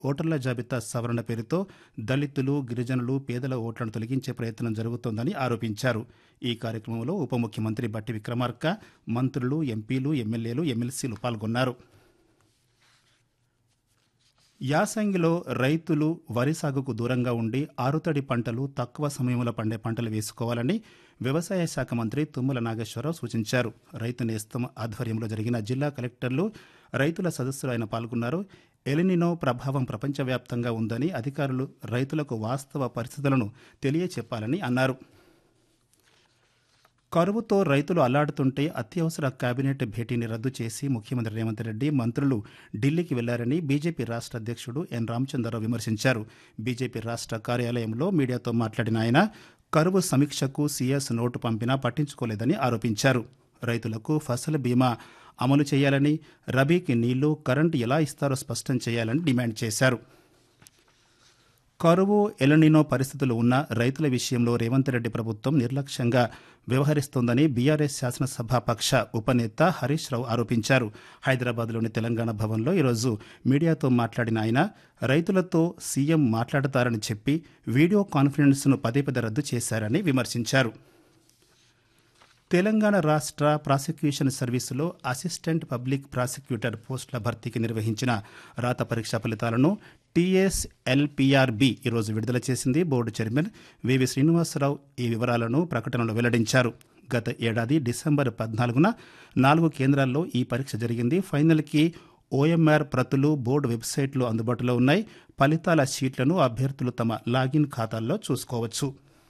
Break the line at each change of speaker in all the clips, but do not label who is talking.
ఓటర్ల జాబితా సవరణ పేరుతో దళితులు గిరిజనులు పేదల ఓట్లను తొలగించే ప్రయత్నం జరుగుతోందని ఆరోపించారు ఈ కార్యక్రమంలో ఉప ముఖ్యమంత్రి బట్టి విక్రమార్క మంత్రులు ఎంపీలు ఎమ్మెల్యేలు ఎమ్మెల్సీలు పాల్గొన్నారు యాసంగిలో రైతులు వరి సాగుకు దూరంగా ఉండి ఆరుతడి పంటలు తక్కువ సమయంలో పండే పంటలు వేసుకోవాలని వ్యవసాయ శాఖ మంత్రి తుమ్మల నాగేశ్వరరావు సూచించారు రైతు నేస్తం ఆధ్వర్యంలో జరిగిన జిల్లా కలెక్టర్లు రైతుల సదస్సులో ఆయన పాల్గొన్నారు ఎలినినో ప్రభావం ప్రపంచవ్యాప్తంగా ఉందని అధికారులు రైతులకు వాస్తవ పరిస్థితులను తెలియచెప్పాలని అన్నారు కరువుతో రైతులు అల్లాడుతుంటే అత్యవసర కేబినెట్ భేటీని రద్దు చేసి ముఖ్యమంత్రి రేవంత్ రెడ్డి మంత్రులు ఢిల్లీకి వెళ్లారని బీజేపీ రాష్ట్ర అధ్యక్షుడు ఎన్ రామచంద్రరావు విమర్శించారు బీజేపీ రాష్ట్ర కార్యాలయంలో మీడియాతో మాట్లాడిన ఆయన కరువు సమీక్షకు సీఎస్ నోటు పంపినా పట్టించుకోలేదని ఆరోపించారు రైతులకు ఫసల్ బీమా అమలు చేయాలని రబీకి నీళ్లు కరెంటు ఎలా ఇస్తారో స్పష్టం చేయాలని డిమాండ్ చేశారు కరువు ఎలనినో పరిస్థితులు ఉన్న రైతుల విషయంలో రేవంత్ రెడ్డి ప్రభుత్వం నిర్లక్ష్యంగా వ్యవహరిస్తోందని బీఆర్ఎస్ శాసనసభాపక్ష ఉపనేత హరీష్ రావు ఆరోపించారు హైదరాబాద్లోని తెలంగాణ భవన్లో ఈరోజు మీడియాతో మాట్లాడిన ఆయన రైతులతో సీఎం మాట్లాడతారని చెప్పి వీడియో కాన్ఫరెన్స్ను పదే పదే రద్దు చేశారని విమర్శించారు తెలంగాణ రాష్ట్ర ప్రాసిక్యూషన్ సర్వీసులో అసిస్టెంట్ పబ్లిక్ ప్రాసిక్యూటర్ పోస్టుల భర్తీకి నిర్వహించిన రాత పరీక్ష ఫలితాలను టీఎస్ఎల్పిఆర్బి ఈరోజు విడుదల చేసింది బోర్డు చైర్మన్ వివి శ్రీనివాసరావు ఈ వివరాలను ప్రకటనలో వెల్లడించారు గత ఏడాది డిసెంబర్ పద్నాలుగున నాలుగు కేంద్రాల్లో ఈ పరీక్ష జరిగింది ఫైనల్కి ఓఎంఆర్ ప్రతులు బోర్డు వెబ్సైట్లో అందుబాటులో ఉన్నాయి ఫలితాల షీట్లను అభ్యర్థులు తమ లాగిన్ ఖాతాల్లో చూసుకోవచ్చు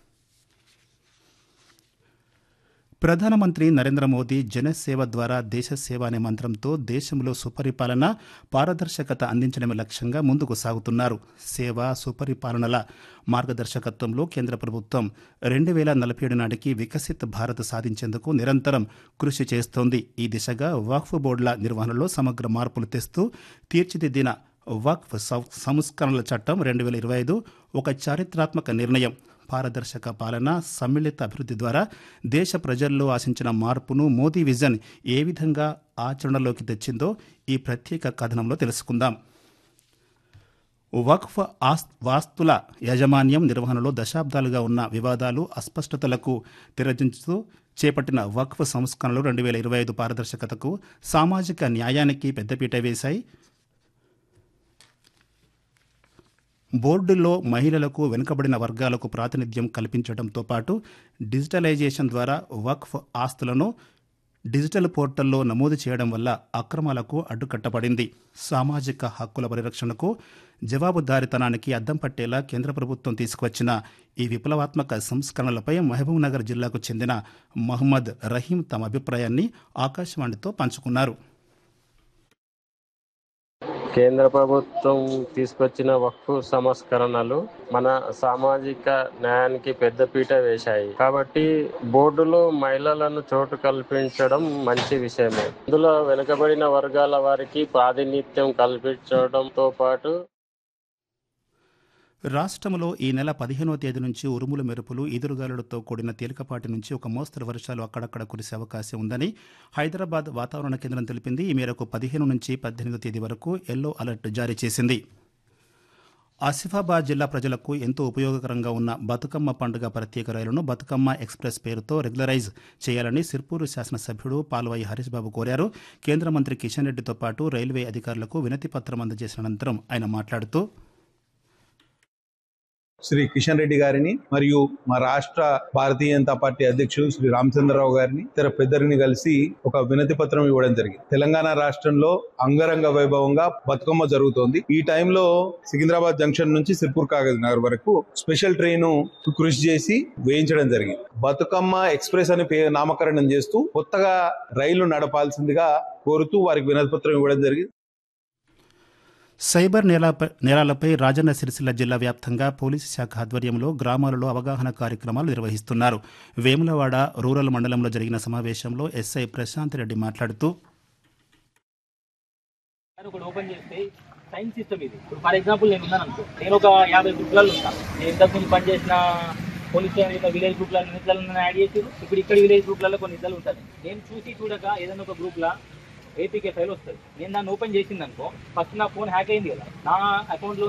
ప్రధానమంత్రి నరేంద్ర మోదీ జనసేవ ద్వారా దేశ సేవ అనే మంత్రంతో దేశంలో సుపరిపాలన పారదర్శకత అందించడమే లక్ష్యంగా ముందుకు సాగుతున్నారు సేవ సుపరిపాలనల మార్గదర్శకత్వంలో కేంద్ర ప్రభుత్వం రెండు వేల నలభై ఏడు నాటికి వికసిత్ భారత్ సాధించేందుకు నిరంతరం కృషి చేస్తోంది ఈ దిశగా వక్ఫ్ బోర్డుల నిర్వహణలో సమగ్ర మార్పులు తెస్తూ తీర్చిదిద్దిన వక్ఫ్ సంస్కరణల చట్టం రెండు వేల ఇరవై ఐదు ఒక చారిత్రాత్మక నిర్ణయం పారదర్శక పాలన సమ్మిళిత అభివృద్ధి ద్వారా దేశ ప్రజల్లో ఆశించిన మార్పును మోదీ విజన్ ఏ విధంగా ఆచరణలోకి తెచ్చిందో ఈ ప్రత్యేక కథనంలో తెలుసుకుందాం వక్ఫ్ ఆస్ వాస్తుల యాజమాన్యం నిర్వహణలో దశాబ్దాలుగా ఉన్న వివాదాలు అస్పష్టతలకు తెరదించుతూ చేపట్టిన వక్ఫ్ సంస్కరణలు రెండు వేల ఇరవై ఐదు పారదర్శకతకు సామాజిక న్యాయానికి పెద్దపీట వేశాయి బోర్డుల్లో మహిళలకు వెనుకబడిన వర్గాలకు ప్రాతినిధ్యం కల్పించడంతో పాటు డిజిటలైజేషన్ ద్వారా వక్ఫ్ ఆస్తులను డిజిటల్ పోర్టల్లో నమోదు చేయడం వల్ల అక్రమాలకు అడ్డుకట్టబడింది సామాజిక హక్కుల పరిరక్షణకు జవాబుదారితనానికి అద్దం పట్టేలా కేంద్ర ప్రభుత్వం తీసుకువచ్చిన ఈ విప్లవాత్మక సంస్కరణలపై మహబూబ్నగర్ జిల్లాకు చెందిన మహమ్మద్ రహీం తమ అభిప్రాయాన్ని ఆకాశవాణితో పంచుకున్నారు
కేంద్ర ప్రభుత్వం తీసుకొచ్చిన వక్ఫ్ సంస్కరణలు మన సామాజిక న్యాయానికి పెద్దపీట వేశాయి కాబట్టి బోర్డులో మహిళలను చోటు కల్పించడం మంచి విషయమే ఇందులో వెనుకబడిన వర్గాల వారికి ప్రాతినిధ్యం కల్పించడంతో పాటు
రాష్ట్రంలో ఈ నెల పదిహేనవ తేదీ నుంచి ఉరుములు మెరుపులు ఈదురుగాలులతో కూడిన తేలికపాటి నుంచి ఒక మోస్తరు వర్షాలు అక్కడక్కడ కురిసే అవకాశం ఉందని హైదరాబాద్ వాతావరణ కేంద్రం తెలిపింది ఈ మేరకు పదిహేను నుంచి పద్దెనిమిదో తేదీ వరకు ఎల్లో అలర్ట్ జారీ చేసింది ఆసిఫాబాద్ జిల్లా ప్రజలకు ఎంతో ఉపయోగకరంగా ఉన్న బతుకమ్మ పండుగ ప్రత్యేక రైలును బతుకమ్మ ఎక్స్ప్రెస్ పేరుతో రెగ్యులరైజ్ చేయాలని సిర్పూరు శాసనసభ్యుడు పాల్వాయి హరీష్ బాబు కోరారు కేంద్ర మంత్రి కిషన్ రెడ్డితో పాటు రైల్వే అధికారులకు వినతి పత్రం అందజేసిన అనంతరం ఆయన మాట్లాడుతూ
శ్రీ కిషన్ రెడ్డి గారిని మరియు మా రాష్ట్ర భారతీయ జనతా పార్టీ అధ్యక్షుడు శ్రీ రామచంద్రరావు గారిని ఇతర పెద్దరిని కలిసి ఒక వినతి పత్రం ఇవ్వడం జరిగింది తెలంగాణ రాష్ట్రంలో అంగరంగ వైభవంగా బతుకమ్మ జరుగుతోంది ఈ టైంలో సికింద్రాబాద్ జంక్షన్ నుంచి సిర్పూర్ కాగజ్ నగర్ వరకు స్పెషల్ ట్రైన్ కృషి చేసి వేయించడం జరిగింది బతుకమ్మ ఎక్స్ప్రెస్ అని పే నామకరణం చేస్తూ కొత్తగా రైలు నడపాల్సిందిగా కోరుతూ వారికి వినతి పత్రం ఇవ్వడం జరిగింది
సైబర్ నేలపై నేరాలపై రాజన్న సిరిసిల్ల జిల్లా వ్యాప్తంగా పోలీసు శాఖ ఆధ్వర్యంలో గ్రామాలలో అవగాహన కార్యక్రమాలు నిర్వహిస్తున్నారు వేములవాడ రూరల్ మండలంలో జరిగిన సమావేశంలో ఎస్ఐ ప్రశాంత్ రెడ్డి మాట్లాడుతూ
ఒకటి ఓపెన్ చేస్తే సైన్స్ సిస్టమ్ ఇది ఇప్పుడు ఫర్ ఎగ్జాంపుల్ నేను ఉన్నాను అనుకో నేను ఒక యాభై గ్రూప్లలో ఉంటాను నేను ఇంతకు ముందు పనిచేసిన పోలీస్ స్టేషన్ యొక్క విలేజ్ గ్రూప్లలో ఎన్ని ఇద్దరు యాడ్ చేసి ఇప్పుడు ఇక్కడ విలేజ్ గ్రూప్లలో కొన్ని ఇద్దరు ఉంటాయి నేను చూసి చూడక ఏదైనా ఒక గ్రూప్లో ఏపీకే ఫైల్ వస్తుంది నేను దాన్ని ఓపెన్ చేసింది అనుకో ఫస్ట్ నా ఫోన్ హ్యాక్ అయింది కదా నా అకౌంట్లో